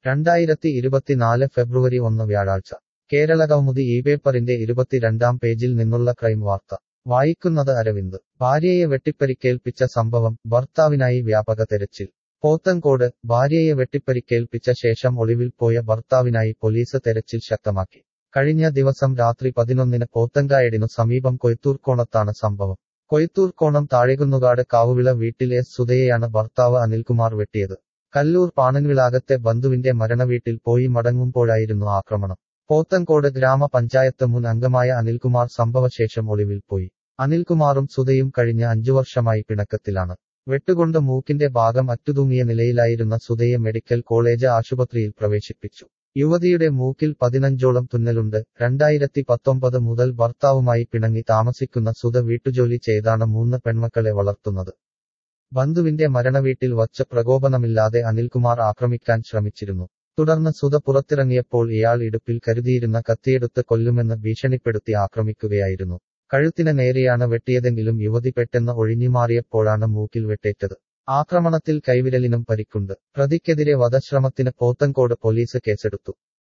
രണ്ടായിരത്തി ഇരുപത്തിനാല് ഫെബ്രുവരി ഒന്ന് വ്യാഴാഴ്ച കേരള കൗമുദി ഈ പേപ്പറിന്റെ ഇരുപത്തിരണ്ടാം പേജിൽ നിന്നുള്ള ക്രൈം വാർത്ത വായിക്കുന്നത് അരവിന്ദ് ഭാര്യയെ വെട്ടിപ്പരിക്കേൽപ്പിച്ച സംഭവം ഭർത്താവിനായി വ്യാപക തെരച്ചിൽ പോത്തൻകോട് ഭാര്യയെ വെട്ടിപ്പരിക്കേൽപ്പിച്ച ശേഷം ഒളിവിൽ പോയ ഭർത്താവിനായി പോലീസ് തെരച്ചിൽ ശക്തമാക്കി കഴിഞ്ഞ ദിവസം രാത്രി പതിനൊന്നിന് പോത്തങ്കായടിനു സമീപം കൊയ്ത്തൂർക്കോണത്താണ് സംഭവം കൊയ്ത്തൂർക്കോണം താഴെകുന്നുകാട് കാവുവിള വീട്ടിൽ എസ് സുധയെയാണ് ഭർത്താവ് അനിൽകുമാർ വെട്ടിയത് കല്ലൂർ പാണൻവിളാകത്തെ ബന്ധുവിന്റെ മരണവീട്ടിൽ പോയി മടങ്ങുമ്പോഴായിരുന്നു ആക്രമണം പോത്തൻകോട് ഗ്രാമപഞ്ചായത്ത് മുൻ അംഗമായ അനിൽകുമാർ സംഭവശേഷം ഒളിവിൽ പോയി അനിൽകുമാറും സുധയും കഴിഞ്ഞ അഞ്ചു വർഷമായി പിണക്കത്തിലാണ് വെട്ടുകൊണ്ട് മൂക്കിന്റെ ഭാഗം അറ്റുതൂങ്ങിയ നിലയിലായിരുന്ന സുധയെ മെഡിക്കൽ കോളേജ് ആശുപത്രിയിൽ പ്രവേശിപ്പിച്ചു യുവതിയുടെ മൂക്കിൽ പതിനഞ്ചോളം തുന്നലുണ്ട് രണ്ടായിരത്തി പത്തൊമ്പത് മുതൽ ഭർത്താവുമായി പിണങ്ങി താമസിക്കുന്ന സുധ വീട്ടുജോലി ചെയ്താണ് മൂന്ന് പെൺമക്കളെ വളർത്തുന്നത് ബന്ധുവിന്റെ മരണവീട്ടിൽ വച്ച് പ്രകോപനമില്ലാതെ അനിൽകുമാർ ആക്രമിക്കാൻ ശ്രമിച്ചിരുന്നു തുടർന്ന് സുധ പുറത്തിറങ്ങിയപ്പോൾ ഇയാൾ ഇടുപ്പിൽ കരുതിയിരുന്ന കത്തിയെടുത്ത് കൊല്ലുമെന്ന് ഭീഷണിപ്പെടുത്തി ആക്രമിക്കുകയായിരുന്നു കഴുത്തിന് നേരെയാണ് വെട്ടിയതെങ്കിലും യുവതി പെട്ടെന്ന് ഒഴിഞ്ഞുമാറിയപ്പോഴാണ് മൂക്കിൽ വെട്ടേറ്റത് ആക്രമണത്തിൽ കൈവിരലിനും പരിക്കുണ്ട് പ്രതിക്കെതിരെ വധശ്രമത്തിന് പോത്തൻകോട് പോലീസ് കേസെടുത്തു